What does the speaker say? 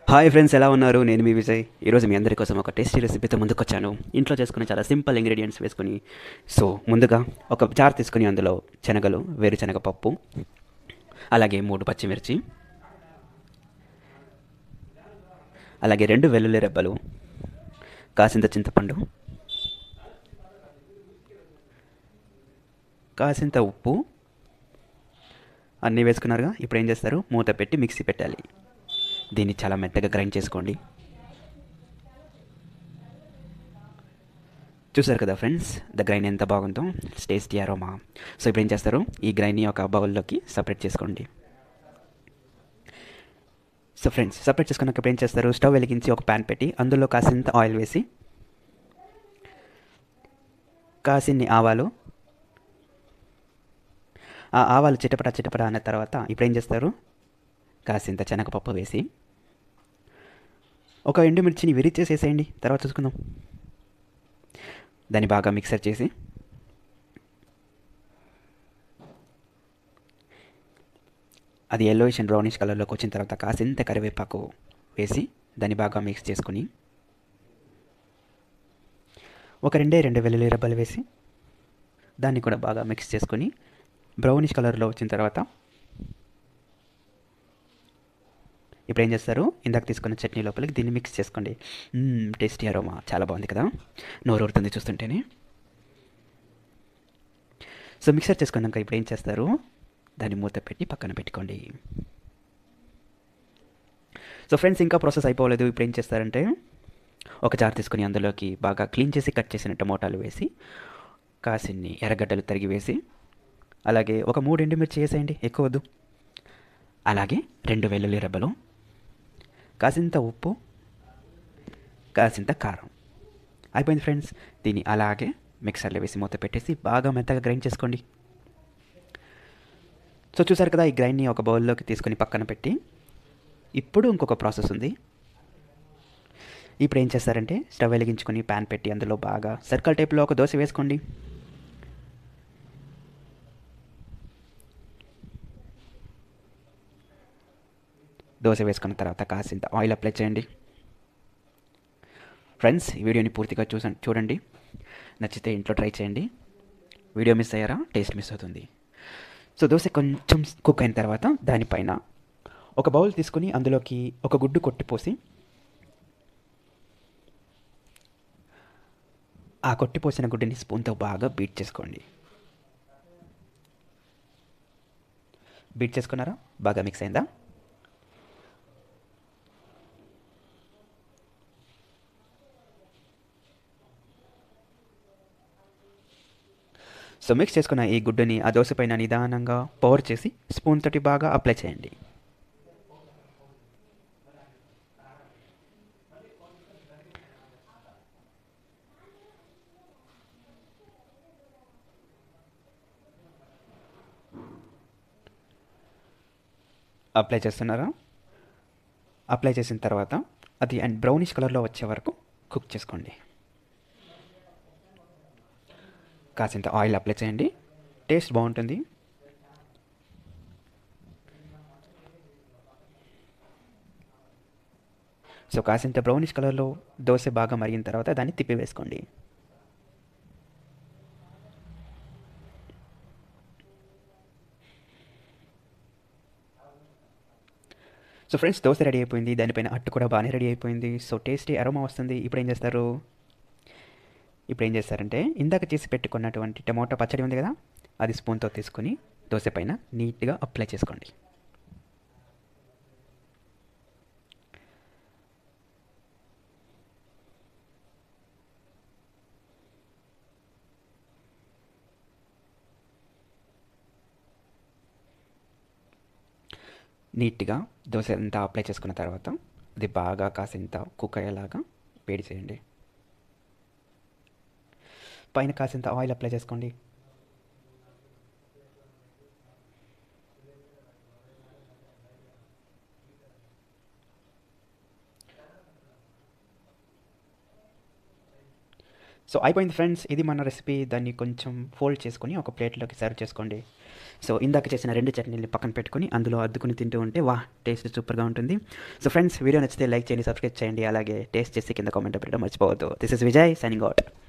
hi friends ఎలా ఉన్నారు నేను మీ విజయ్ ఈరోజు మీ అందరి కోసం ఒక టేస్టీ రెసిపీతో ముందుకు వచ్చాను ఇంట్లో చేసుకునే చాలా సింపుల్ ఇంగ్రీడియంట్స్ వేసుకొని సో ముందుగా ఒక జార్ తీసుకుని అందులో శనగలు వేరుశనగ పప్పు అలాగే మూడు పచ్చిమిర్చి అలాగే రెండు వెల్లుల్లి రెబ్బలు కాసింత చింతపండు కాసింత ఉప్పు అన్నీ వేసుకున్నారుగా ఇప్పుడు ఏం చేస్తారు మూత పెట్టి మిక్సీ పెట్టాలి దీన్ని చాలా మెత్తగా గ్రైండ్ చేసుకోండి చూసారు కదా ఫ్రెండ్స్ ద గ్రైండ్ ఎంత బాగుందో టేస్టీ అరోమా సో ఇప్పుడు ఏం చేస్తారు ఈ గ్రైండ్ని ఒక బౌల్లోకి సపరేట్ చేసుకోండి సో ఫ్రెండ్స్ సపరేట్ చేసుకున్నాక ఇప్పుడు ఏం చేస్తారు స్టవ్ వెలిగించి ఒక ప్యాన్ పెట్టి అందులో కాసింత ఆయిల్ వేసి కాసిన్ని ఆవాలు ఆ ఆవాలు చిటపట చిటపట అన్న తర్వాత ఇప్పుడు ఏం చేస్తారు కాసింత శనగపప్పు వేసి ఒక ఎండుమిర్చిని విరిచేసేసేయండి తర్వాత చూసుకుందాం దాన్ని బాగా మిక్సర్ చేసి అది ఎల్లోయిష్ అండ్ బ్రౌనిష్ కలర్లోకి వచ్చిన తర్వాత కాసింత కరివేపాకు వేసి దాన్ని బాగా మిక్స్ చేసుకుని ఒక రెండే రెండు వెల్లుల్లి రబ్బలు వేసి దాన్ని కూడా బాగా మిక్స్ చేసుకొని బ్రౌనిష్ కలర్లో వచ్చిన తర్వాత ఇప్పుడు ఏం చేస్తారు ఇందాక తీసుకున్న చట్నీ లోపలికి దీన్ని మిక్స్ చేసుకోండి టేస్టీ అరోమా చాలా బాగుంది కదా నోరు ఊరుతుంది చూస్తుంటేనే సో మిక్సర్ చేసుకున్నాక ఇప్పుడు ఏం చేస్తారు దాన్ని మూత పెట్టి పక్కన పెట్టుకోండి సో ఫ్రెండ్స్ ఇంకా ప్రాసెస్ అయిపోలేదు ఇప్పుడు ఏం చేస్తారంటే ఒక జార్ తీసుకొని అందులోకి బాగా క్లీన్ చేసి కట్ చేసిన టమోటాలు వేసి కాసిన్ని ఎర్రగడ్డలు తరిగి వేసి అలాగే ఒక మూడు ఎండుమిర్చి వేసేయండి ఎక్కువ వద్దు అలాగే రెండు వెల్లుల్లి రెబ్బలు కాసింత ఉప్పు కాసింత కారం అయిపోయింది ఫ్రెండ్స్ దీన్ని అలాగే మిక్సర్లో వేసి మూత పెట్టేసి బాగా మెత్తగా గ్రైండ్ చేసుకోండి సో చూసారు కదా ఈ గ్రైండ్ని ఒక బౌల్లోకి తీసుకొని పక్కన పెట్టి ఇప్పుడు ఇంకొక ప్రాసెస్ ఉంది ఇప్పుడు ఏం చేస్తారంటే స్టవ్ వెలిగించుకొని ప్యాన్ పెట్టి అందులో బాగా సర్కిల్ టైప్లో ఒక దోశ వేసుకోండి దోశ వేసుకున్న తర్వాత కాసింత ఆయిల్ అప్లై చేయండి ఫ్రెండ్స్ ఈ వీడియోని పూర్తిగా చూస చూడండి నచ్చితే ఇంట్లో ట్రై చేయండి వీడియో మిస్ అయ్యారా టేస్ట్ మిస్ అవుతుంది సో దోశ కొంచెం కుక్ అయిన తర్వాత దానిపైన ఒక బౌల్ తీసుకొని అందులోకి ఒక గుడ్డు కొట్టిపోసి ఆ కొట్టిపోసిన గుడ్డుని స్పూన్తో బాగా బీట్ చేసుకోండి బీట్ చేసుకున్నారా బాగా మిక్స్ అయిందా సో మిక్స్ చేసుకున్న ఈ గుడ్డుని ఆ దోశ పైన నిదానంగా పవర్ చేసి స్పూన్ తోటి బాగా అప్లై చేయండి అప్లై చేస్తున్నారా అప్లై చేసిన తర్వాత అది అండ్ బ్రౌనిష్ కలర్లో వచ్చే వరకు కుక్ చేసుకోండి కాసింత ఆయిల్ అప్లై చేయండి టేస్ట్ బాగుంటుంది సో కాసింత బ్రౌనిష్ కలర్లో దోశ బాగా మరిగిన తర్వాత దాన్ని తిప్పి వేసుకోండి సో ఫ్రెండ్స్ దోశ రెడీ అయిపోయింది దానిపైన అట్టు కూడా బాగానే రెడీ అయిపోయింది సో టేస్టీ అరోమా వస్తుంది ఇప్పుడు ఏం చేస్తారు ఇప్పుడు ఏం చేస్తారంటే ఇందాక చేసి పెట్టుకున్నటువంటి టమాటో పచ్చడి ఉంది కదా అది స్పూన్తో తీసుకొని దోశ పైన నీట్గా అప్లై చేసుకోండి నీట్గా దోశ అంతా అప్లై చేసుకున్న తర్వాత అది బాగా కాసింత కుక్ అయ్యేలాగా వేడి చేయండి పైన కాసింత ఆయిల్ అప్లై చేసుకోండి సో అయిపోయింది ఫ్రెండ్స్ ఇది మన రెసిపీ దాన్ని కొంచెం ఫోల్డ్ చేసుకొని ఒక ప్లేట్లోకి సర్వ్ చేసుకోండి సో ఇందాక చేసిన రెండు చట్నీలు పక్కన పెట్టుకొని అందులో అద్దుకుని తింటూ ఉంటే వా టేస్ట్ సూపర్గా ఉంటుంది సో ఫ్రెండ్స్ వీడియో నచ్చితే లైక్ చేయండి సబ్స్క్రైబ్ చేయండి అలాగే టేస్ట్ చేసి కింద కామెంట్ పెట్టడం మర్చిపోవద్దు this is Vijay signing out